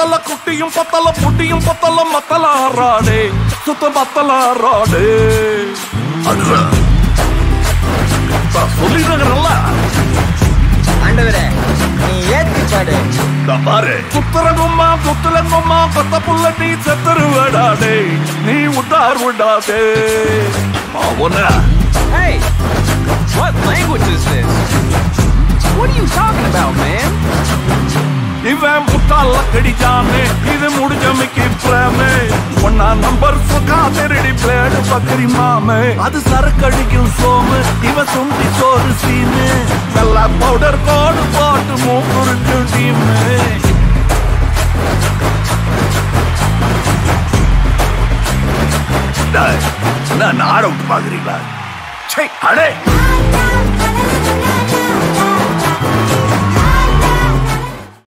பத்தல குட்டியும் பத்தல புட்டியும் பத்தல மத்தலாராடே சுத்த மத்தலாராடே அதுடா சொல்லிடுறல ஆண்டவரே நீ ஏத்தி பாடு பாரு குத்துறங்கும்மா குத்துலங்கும்மா கொத்த புள்ள நீ செத்துருவடாடே நீ உட்டார் விடாதே அவன Hey! What language is this? What are you talking about, man? இவன் முட்டாள கடிச்சானே இது முடிஞ்ச மிக்கி பிரேமே ஒன்னா நம்பர் சுகா திருடி பிளேடு பக்கரி மாமே அது சரக்கடிக்கும் சோமு இவன் சுண்டி சோறு சீனு நல்லா பவுடர் கோடு போட்டு மூக்குருக்கு டீமு நான் ஆட விட்டு பாக்குறீங்களா சே அடே